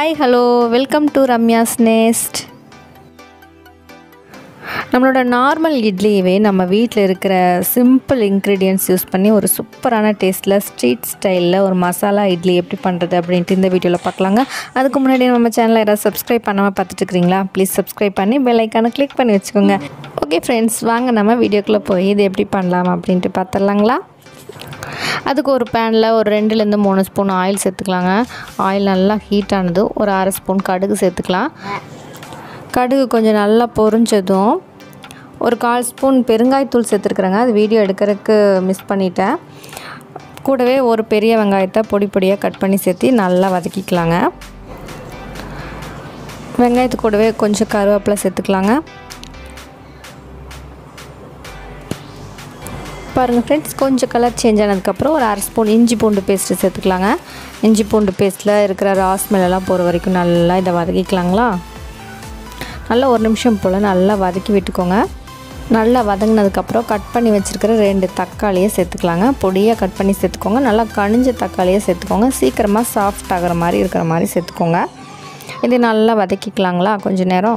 hi hello welcome to Ramya's nest நம்மளோட normal இட்லியவே நம்ம வீட்டில் இருக்கிற சிம்பிள் இன்க்ரீடியன்ட்ஸ் யூஸ் பண்ணி ஒரு சூப்பரான டேஸ்ட்டில் ஸ்ட்ரீட் ஸ்டைலில் ஒரு மசாலா இட்லி எப்படி பண்ணுறது அப்படின்ட்டு இந்த வீடியோவில் பார்க்கலாங்க அதுக்கு முன்னாடி நம்ம சேனலை யாராவது சப்ஸ்கிரைப் பண்ணாமல் பார்த்துட்டு இருக்கிறீங்களா ப்ளீஸ் சப்ஸ்கிரைப் பண்ணி பெல் ஐக்கானை கிளிக் பண்ணி வச்சுக்கோங்க ஓகே ஃப்ரெண்ட்ஸ் வாங்க நம்ம வீடியோக்குள்ளே போய் இது எப்படி பண்ணலாம் அப்படின்ட்டு பார்த்துடலாங்களா அதுக்கு ஒரு பேனில் ஒரு ரெண்டுலேருந்து மூணு ஸ்பூன் ஆயில் சேர்த்துக்கலாங்க ஆயில் நல்லா ஹீட் ஆனது ஒரு அரை ஸ்பூன் கடுகு சேர்த்துக்கலாம் கடுகு கொஞ்சம் நல்லா பொரிஞ்சதும் ஒரு கால் ஸ்பூன் பெருங்காயத்தூள் சேர்த்துருக்குறேங்க அது வீடியோ எடுக்கிறதுக்கு மிஸ் பண்ணிட்டேன் கூடவே ஒரு பெரிய வெங்காயத்தை பொடி பொடியாக கட் பண்ணி சேர்த்து நல்லா வதக்கிக்கலாங்க வெங்காயத்து கூடவே கொஞ்சம் கருவேப்பிலை சேர்த்துக்கலாங்க பாருங்கள் ஃப்ரெண்ட்ஸ் கொஞ்சம் கலர் சேஞ்ச் ஆனதுக்கப்புறம் ஒரு அரை ஸ்பூன் இஞ்சி பூண்டு பேஸ்ட்டு சேர்த்துக்கலாங்க இஞ்சி பூண்டு பேஸ்ட்டில் இருக்கிற ராஸ் ஸ்மெல்லாம் போகிற வரைக்கும் நல்லா இதை வதக்கிக்கலாங்களா நல்லா ஒரு நிமிஷம் போல் நல்லா வதக்கி விட்டுக்கோங்க நல்லா வதங்கினதுக்கப்புறம் கட் பண்ணி வச்சுருக்கிற ரெண்டு தக்காளியை சேர்த்துக்கலாங்க பொடியாக கட் பண்ணி சேர்த்துக்கோங்க நல்லா கனிஞ்ச தக்காளியை சேர்த்துக்கோங்க சீக்கிரமாக சாஃப்ட் ஆகிற மாதிரி இருக்கிற மாதிரி சேர்த்துக்கோங்க இது நல்லா வதக்கிக்கலாங்களா கொஞ்சம் நேரம்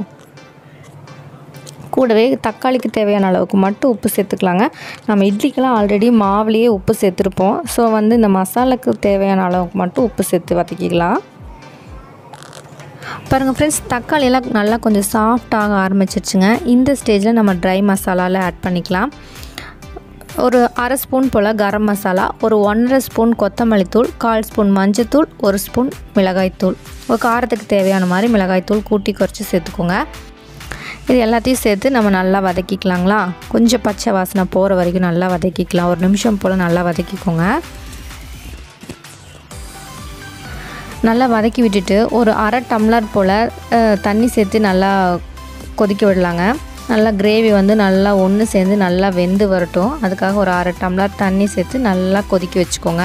கூடவே தக்காளிக்கு தேவையான அளவுக்கு மட்டும் உப்பு சேர்த்துக்கலாங்க நம்ம இட்லிக்கெல்லாம் ஆல்ரெடி மாவுலேயே உப்பு சேர்த்துருப்போம் ஸோ வந்து இந்த மசாலாக்கு தேவையான அளவுக்கு மட்டும் உப்பு சேர்த்து வதக்கிக்கலாம் பாருங்கள் ஃப்ரெண்ட்ஸ் தக்காளியெல்லாம் நல்லா கொஞ்சம் சாஃப்டாக ஆரம்பிச்சிருச்சுங்க இந்த ஸ்டேஜில் நம்ம ட்ரை மசாலாவில் ஆட் பண்ணிக்கலாம் ஒரு அரை ஸ்பூன் போல் கரம் மசாலா ஒரு ஒன்றரை ஸ்பூன் கொத்தமல்லி தூள் கால் ஸ்பூன் மஞ்சத்தூள் ஒரு ஸ்பூன் மிளகாய்த்தூள் ஒரு காரத்துக்கு தேவையான மாதிரி மிளகாய்த்தூள் கூட்டி குறைச்சி சேர்த்துக்கோங்க இது எல்லாத்தையும் சேர்த்து நம்ம நல்லா வதக்கிக்கலாங்களா கொஞ்சம் பச்சை வாசனை போகிற வரைக்கும் நல்லா வதக்கிக்கலாம் ஒரு நிமிஷம் போல் நல்லா வதக்கிக்கோங்க நல்லா வதக்கி விட்டுட்டு ஒரு அரை டம்ளர் போல் தண்ணி சேர்த்து நல்லா கொதிக்க விடலாங்க நல்லா கிரேவி வந்து நல்லா ஒன்று சேர்ந்து நல்லா வெந்து வரட்டும் அதுக்காக ஒரு அரை டம்ளர் தண்ணி சேர்த்து நல்லா கொதிக்க வச்சுக்கோங்க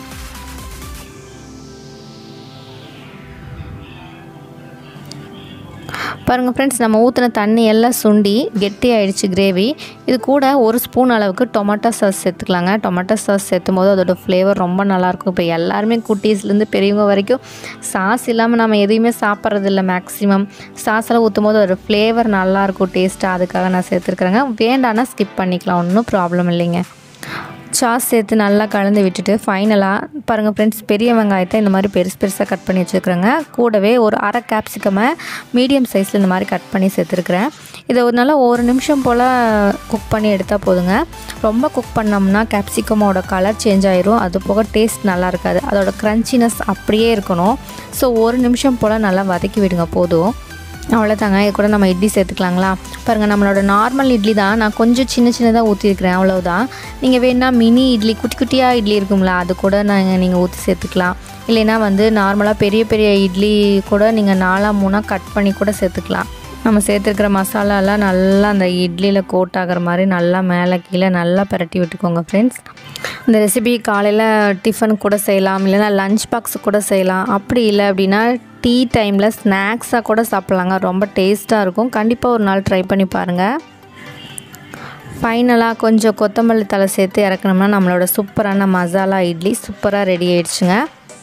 பாருங்கள் ஃப்ரெண்ட்ஸ் நம்ம ஊற்றின தண்ணி எல்லாம் சுண்டி கெட்டி ஆகிடுச்சு கிரேவி இது கூட ஒரு ஸ்பூன் அளவுக்கு டொமேட்டோ சாஸ் சேர்த்துக்கலாங்க டொமேட்டோ சாஸ் சேர்த்தும் போது அதோட ஃப்ளேவர் ரொம்ப நல்லாயிருக்கும் இப்போ எல்லாருமே குட்டீஸ்லேருந்து பெரியவங்க வரைக்கும் சாஸ் இல்லாமல் நம்ம எதையுமே சாப்பிட்றதில்ல மேக்ஸிமம் சாஸெல்லாம் ஊற்றும் போது ஒரு ஃப்ளேவர் நல்லாயிருக்கும் டேஸ்ட்டாக அதுக்காக நான் சேர்த்துருக்குறேங்க வேண்டான்னா ஸ்கிப் பண்ணிக்கலாம் ஒன்றும் ப்ராப்ளம் இல்லைங்க சாஸ் சேர்த்து நல்லா கலந்து விட்டுட்டு ஃபைனலாக பாருங்கள் ஃப்ரெண்ட்ஸ் பெரிய வெங்காயத்தை இந்த மாதிரி பெருசு பெருசாக கட் பண்ணி வச்சுருக்குறேங்க கூடவே ஒரு அரை கேப்சிகமை மீடியம் சைஸில் இந்த மாதிரி கட் பண்ணி சேர்த்துருக்குறேன் இதை ஒரு நல்லா ஒரு நிமிஷம் போல் குக் பண்ணி எடுத்தால் போதுங்க ரொம்ப குக் பண்ணோம்னா கேப்சிகமோட கலர் சேஞ்ச் ஆயிரும் அது போக டேஸ்ட் நல்லா இருக்காது அதோட க்ரன்ச்சினஸ் அப்படியே இருக்கணும் ஸோ ஒரு நிமிஷம் போல் நல்லா வதக்கி விடுங்க போதும் அவ்வளோதாங்க இது கூட நம்ம இட்லி சேர்த்துக்கலாங்களா பாருங்கள் நம்மளோட நார்மல் இட்லி தான் நான் கொஞ்சம் சின்ன சின்னதாக ஊற்றிருக்கிறேன் அவ்வளோதான் நீங்கள் வேணால் மினி இட்லி குட்டி குட்டியாக இட்லி இருக்குங்களா அது கூட நாங்கள் நீங்கள் ஊற்றி சேர்த்துக்கலாம் இல்லைன்னா வந்து நார்மலாக பெரிய பெரிய இட்லி கூட நீங்கள் நாலாக மூணாக கட் பண்ணி கூட சேர்த்துக்கலாம் நம்ம சேர்த்துருக்கிற மசாலாலாம் நல்லா அந்த இட்லியில் கோட் ஆகிற மாதிரி நல்லா மேலே கீழே நல்லா பரட்டி விட்டுக்கோங்க ஃப்ரெண்ட்ஸ் இந்த ரெசிபி காலையில் டிஃபன் கூட செய்யலாம் இல்லைன்னா லஞ்ச் பாக்ஸ் கூட செய்யலாம் அப்படி இல்லை அப்படின்னா டீ டைமில் ஸ்நாக்ஸாக கூட சாப்பிட்லாங்க ரொம்ப டேஸ்ட்டாக இருக்கும் கண்டிப்பாக ஒரு நாள் ட்ரை பண்ணி பாருங்கள் ஃபைனலாக கொஞ்சம் கொத்தமல்லி தலை சேர்த்து இறக்கணும்னா நம்மளோட சூப்பரான மசாலா இட்லி சூப்பராக ரெடி ஆயிடுச்சுங்க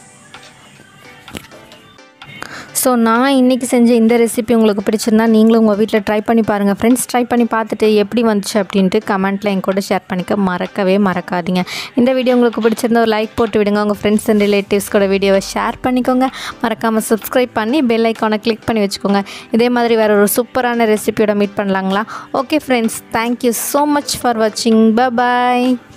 ஸோ நான் இன்றைக்கி செஞ்ச இந்த ரெசிபி உங்களுக்கு பிடிச்சிருந்தா நீங்களும் உங்கள் வீட்டில் ட்ரை பண்ணி பாருங்கள் ஃப்ரெண்ட்ஸ் ட்ரை பண்ணி பார்த்துட்டு எப்படி வந்துச்சு அப்படின்ட்டு கமெண்ட்டில் என் கூட ஷேர் பண்ணிக்க மறக்கவே மறக்காதீங்க இந்த வீடியோ உங்களுக்கு பிடிச்சிருந்தா ஒரு லைக் போட்டு விடுங்க உங்கள் ஃப்ரெண்ட்ஸ் அண்ட் ரிலேட்டிவ்ஸ் கூட வீடியோவை ஷேர் பண்ணிக்கோங்க மறக்காமல் சப்ஸ்கிரைப் பண்ணி பெல் ஐக்கானை கிளிக் பண்ணி வச்சுக்கோங்க இதே மாதிரி வேறு ஒரு சூப்பரான ரெசிபியோட மீட் பண்ணலாங்களா okay friends thank you so much for வாட்சிங் பாய்